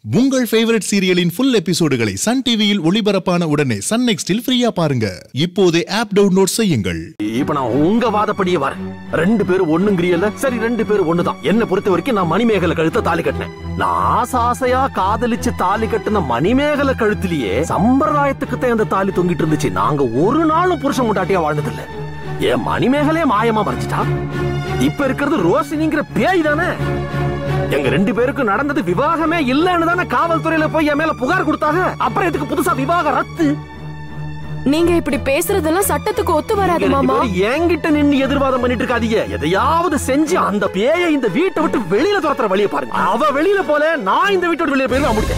உங்கள் ஃபேவரட் சீரியலின் ஃபுல் எபிசோடுகளை சன் டிவியில் ஒளிபரப்பான உடனே சன் நெக்ஸ்டில் ஃப்ரீயா பாருங்க இப்போதே ஆப் டவுன்லோட் செய்யுங்கள் இப்ப நான் உங்க வாதப்படியே வரேன் ரெண்டு பேரும் ஒண்ணுங்கிறியல்ல சரி ரெண்டு பேரும் ஒண்ணுதான் என்ன பொறுத்த வரைக்கும் நான் மணிமேகலை கழுத்த தாலி கட்டினேன் நான் ஆசை ஆசையா காதலிச்சு தாலி கட்டின மணிமேகலை கழுத்திலேயே சம்பிரதாயத்துக்கு தான் அந்த தாலி தொங்கிட்டு இருந்துச்சு நாங்க ஒரு நாளும் புருஷன் முட்டாட்டியா வாழ்ந்தது இல்ல ஏன் மணிமேகலையே மாயமா மறைச்சிட்டா இப்ப இருக்கிறது ரோஷினிங்கிற பேய் தானே எங்க ரெண்டு பேருக்கும் நடந்தது விவாகமே இல்லன்னு தானே காவல்துறையில போய் என் மேல புகார் கொடுத்தாங்க அப்புறம் இதுக்கு புதுசா விவாக ரத்து நீங்க இப்படி பேசுறதெல்லாம் சட்டத்துக்கு ஒத்து வராது நீங்க ரெண்டு மாமா பேரும் என்கிட்ட நின்னு எதிர்வாதம் பண்ணிட்டு இருக்காதீங்க எதையாவது செஞ்சு அந்த பேயை இந்த வீட்டை விட்டு வெளியில துரத்துற வழியை பாருங்க அவ வெளியில போல நான் இந்த வீட்டை விட்டு வெளியில போயிருவேன் முடிச்சேன்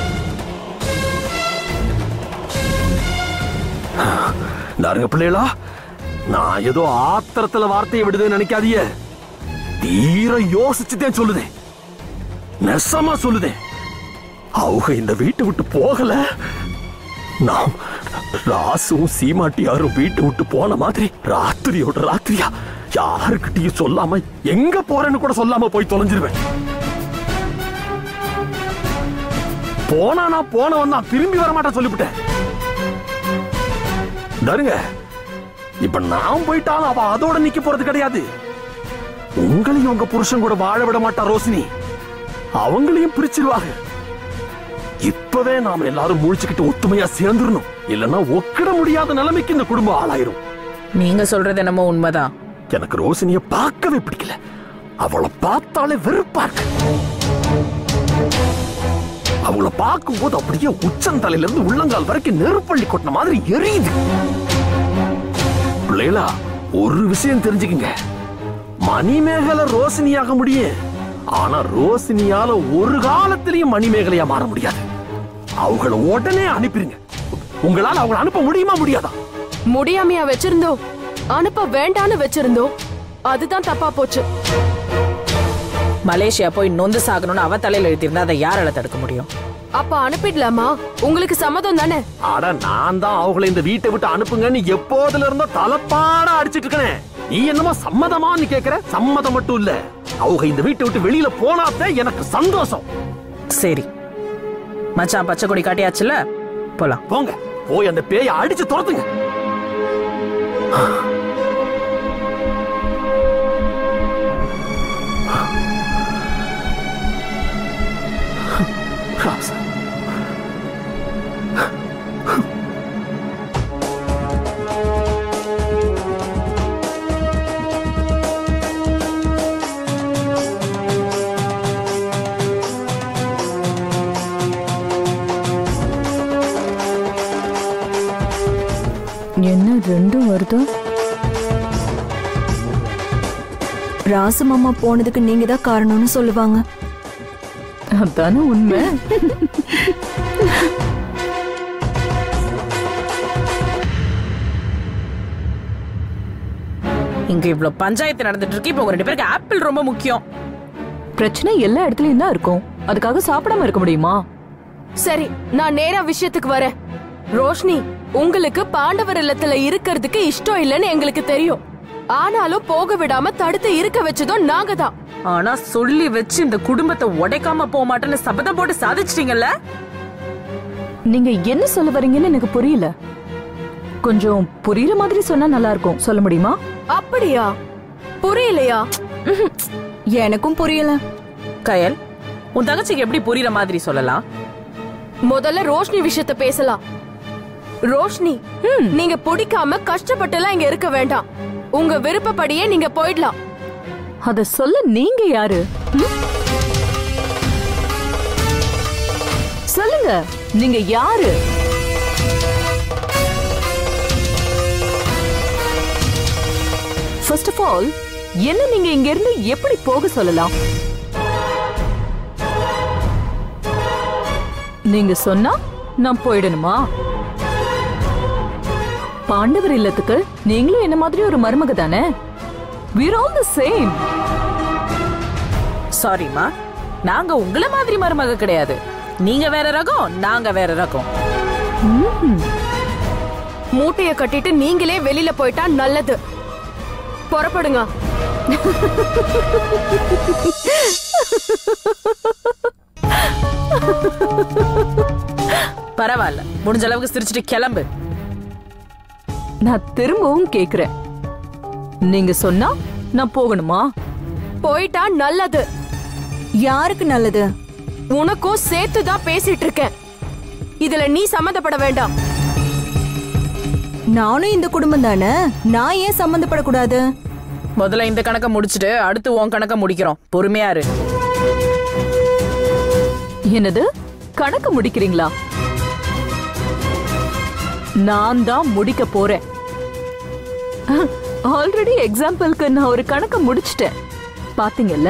நாருங்க பிள்ளைகளா நான் ஏதோ ஆத்திரத்துல வார்த்தையை விடுதுன்னு நினைக்காதீங்க தீர யோசிச்சுதான் சொல்லுதேன் நெசமா சொல்லுதேன் அவங்க இந்த வீட்டை விட்டு போகல நாம் ராசும் சீமாட்டியாரும் வீட்டை விட்டு போன மாதிரி ராத்திரியோட ராத்திரியா யாருக்கிட்டையும் சொல்லாம எங்க போறேன்னு கூட சொல்லாம போய் தொலைஞ்சிருவேன் போனா நான் போனவன் தான் திரும்பி வர மாட்டேன் சொல்லிவிட்டேன் தருங்க இப்ப நான் போயிட்டாலும் அவ அதோட நிக்க போறது கிடையாது உங்களையும் உங்க புருஷன் கூட வாழ விட மாட்டா ரோஷினி அவங்களையும் பிரிச்சிருவாங்க இப்பவே நாம எல்லாரும் முழிச்சுக்கிட்டு ஒத்துமையா சேர்ந்துடணும் இல்லன்னா ஒக்கிட முடியாத நிலைமைக்கு இந்த குடும்பம் ஆளாயிரும் நீங்க சொல்றது என்னமோ உண்மைதான் எனக்கு ரோஷினிய பார்க்கவே பிடிக்கல அவளை பார்த்தாலே வெறுப்பா இருக்கு அவளை பார்க்கும்போது அப்படியே உச்சந்தலையில இருந்து உள்ளங்கால் வரைக்கும் நெருப்பள்ளி கொட்டின மாதிரி எரியுது பிள்ளைகளா ஒரு விஷயம் தெரிஞ்சுக்குங்க மணிமேகலை ரோஷினியாக முடியும் ஆனா ரோஷினியால ஒரு காலத்திலையும் மணிமேகலையா மாற முடியாது அவங்கள உடனே அனுப்பிருங்க உங்களால அவங்கள அனுப்ப முடியுமா முடியாதா முடியாமையா வச்சிருந்தோம் அனுப்ப வேண்டான்னு வச்சிருந்தோம் அதுதான் தப்பா போச்சு மலேசியா போய் நொந்து சாகணும்னு அவ தலையில எழுதியிருந்தா அதை யாரால தடுக்க முடியும் அப்ப அனுப்பிடலாமா உங்களுக்கு சம்மதம் தானே அட நான் தான் அவங்கள இந்த வீட்டை விட்டு அனுப்புங்கன்னு எப்போதுல இருந்தோ தலைப்பாட அடிச்சிட்டு இருக்கனே நீ என்னமோ சம்மதமான்னு கேக்குற சம்மதம் மட்டும் இல்ல அவங்க இந்த வீட்டை விட்டு வெளியில போனாதான் எனக்கு சந்தோஷம் சரி மச்சான் பச்சை கொடி காட்டியாச்சுல போலாம் போங்க போய் அந்த பேயை அடிச்சு துரத்துங்க ராசா என்ன ரெண்டும் வருதோ ராசு மாமா போனதுக்கு நீங்க தான் காரணம்னு சொல்லுவாங்க அதானே உண்மை இங்க இவ்ளோ பஞ்சாயத்து நடந்துட்டு இருக்கு இப்போ உங்க ரெண்டு பேருக்கு ஆப்பிள் ரொம்ப முக்கியம் பிரச்சனை எல்லா இடத்துலயும் தான் இருக்கும் அதுக்காக சாப்பிடாம இருக்க முடியுமா சரி நான் நேரா விஷயத்துக்கு வரேன் ரோஷினி உங்களுக்கு பாண்டவர் இல்லத்துல இருக்கிறதுக்கு இஷ்டம் இல்லைன்னு எங்களுக்கு தெரியும் ஆனாலும் போக விடாம தடுத்து இருக்க வச்சதும் நாங்க தான் ஆனா சொல்லி வச்சு இந்த குடும்பத்தை உடைக்காம போக மாட்டேன்னு சபதம் போட்டு சாதிச்சிட்டீங்கல்ல நீங்க என்ன சொல்ல வரீங்கன்னு எனக்கு புரியல கொஞ்சம் புரியுற மாதிரி சொன்னா நல்லா இருக்கும் சொல்ல முடியுமா அப்படியா புரியலையா எனக்கும் புரியல கயல் உன் தங்கச்சிக்கு எப்படி புரியுற மாதிரி சொல்லலாம் முதல்ல ரோஷினி விஷயத்த பேசலாம் ரோஷினி நீங்க பிடிக்காம கஷ்டப்பட்டுலாம் இங்க இருக்க வேண்டாம் உங்க விருப்பப்படியே நீங்க போயிடலாம் அத சொல்ல நீங்க யாரு ம்? சொல்லுங்க நீங்க யாரு ஃபர்ஸ்ட் ஆஃப் ஆல் என்ன நீங்க இங்க இருந்து எப்படி போக சொல்லலாம் நீங்க சொன்னா நான் போயிடணுமா பாண்டவர் இல்லத்துக்கு நீங்களும் என்ன மாதிரி ஒரு மருமக தானே we're all the same சாரிம்மா நாங்க உங்கள மாதிரி மருமக கிடையாது நீங்க வேற ரகம் நாங்க வேற ரகம் மூட்டைய கட்டிட்டு நீங்களே வெளியில போயிட்டா நல்லது புறப்படுங்க பரவாயில்ல முடிஞ்ச அளவுக்கு சிரிச்சிட்டு கிளம்பு நான் திரும்பவும் கேக்குறேன் நீங்க சொன்னா நான் போகணுமா போயிட்டா நல்லது யாருக்கு நல்லது உனக்கும் சேர்த்து தான் பேசிட்டு இருக்கேன் இதுல நீ சம்மந்தப்பட வேண்டாம் நானும் இந்த குடும்பம் தானே நான் ஏன் சம்மந்தப்படக்கூடாது முதல்ல இந்த கணக்கை முடிச்சிட்டு அடுத்து உன் கணக்கை முடிக்கிறோம் பொறுமையா இரு என்னது கணக்கு முடிக்கிறீங்களா நான் தான் முடிக்க போறேன் ஆல்ரெடி எக்ஸாம்பிளுக்கு நான் ஒரு கணக்கு முடிச்சிட்டேன் பாத்தீங்கல்ல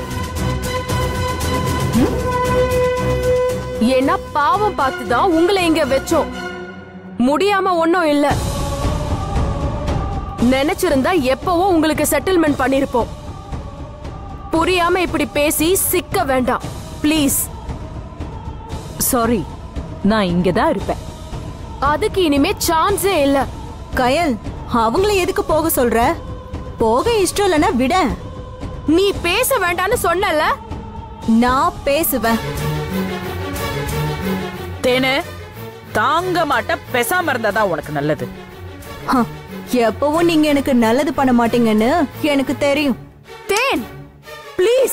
ஏன்னா பாவம் பார்த்து தான் உங்களை இங்க வச்சோம் முடியாம ஒண்ணும் இல்ல நினைச்சிருந்தா எப்பவோ உங்களுக்கு செட்டில்மெண்ட் பண்ணிருப்போம் புரியாம இப்படி பேசி சிக்க வேண்டாம் ப்ளீஸ் சாரி நான் இங்க தான் இருப்பேன் அதுக்கு இனிமே சான்ஸே இல்ல கயல் அவங்கள எதுக்கு போக சொல்ற போக இஷ்டம் இல்லைன்னா விட நீ பேச வேண்டாம்னு சொன்னல நான் பேசுவேன் தேனு தாங்க மாட்ட பெசாம இருந்தாதான் உனக்கு நல்லது ஹ, எப்பவும் நீங்க எனக்கு நல்லது பண்ண மாட்டீங்கன்னு எனக்கு தெரியும் தேன் ப்ளீஸ்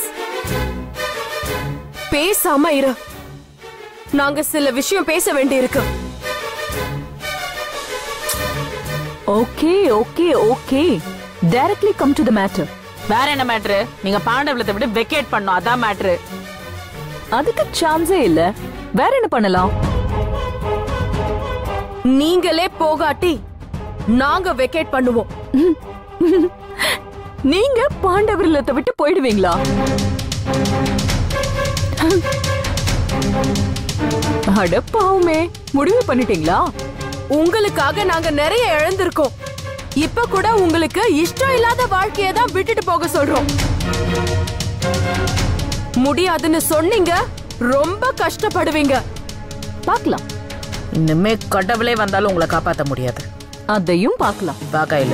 பேசாம இரு நாங்க சில விஷயம் பேச வேண்டியிருக்கு okay okay okay directly come to the matter வேற என்ன மேட்ரு நீங்க பாண்டவளத்தை விட்டு வெக்கேட் பண்ணோம் அதான் மேட்ரு அதுக்கு சான்ஸே இல்ல வேற என்ன பண்ணலாம் நீங்களே போகாட்டி நாங்க வெக்கேட் பண்ணுவோம் நீங்க பாண்டவர் இல்லத்தை விட்டு போயிடுவீங்களா அட பாவமே முடிவு பண்ணிட்டீங்களா உங்களுக்காக நாங்க நிறைய இழந்திருக்கோம் இப்ப கூட உங்களுக்கு இஷ்டம் இல்லாத வாழ்க்கைய தான் விட்டுட்டு போக சொல்றோம் முடியாதுன்னு சொன்னீங்க ரொம்ப கஷ்டப்படுவீங்க பார்க்கலாம் இன்னுமே கடவுளே வந்தாலும் உங்களை காப்பாத்த முடியாது அதையும் பார்க்கலாம் வா கையில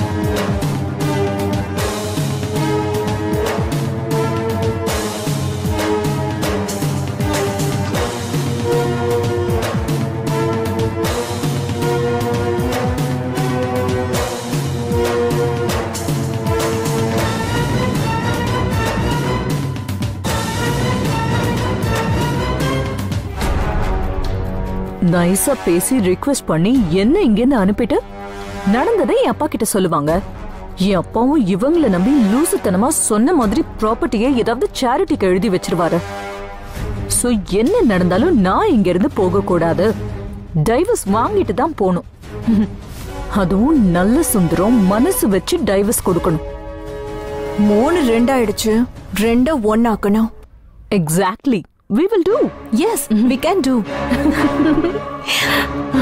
நைஸா பேசி ரிக்வெஸ்ட் பண்ணி என்ன இங்கேருந்து அனுப்பிட்டு நடந்ததை என் அப்பா கிட்ட சொல்லுவாங்க என் அப்பாவும் இவங்கள நம்பி லூசுத்தனமா சொன்ன மாதிரி ப்ராப்பர்ட்டியை ஏதாவது சேரிட்டிக்கு எழுதி வச்சிருவாரு சோ என்ன நடந்தாலும் நான் இங்க இருந்து போக கூடாது டைவர்ஸ் வாங்கிட்டு தான் போகணும் அதுவும் நல்ல சுந்தரம் மனசு வச்சு டைவர்ஸ் கொடுக்கணும் மூணு ரெண்டாயிடுச்சு ரெண்ட ஒன்னாக்கணும் exactly we will do yes we can two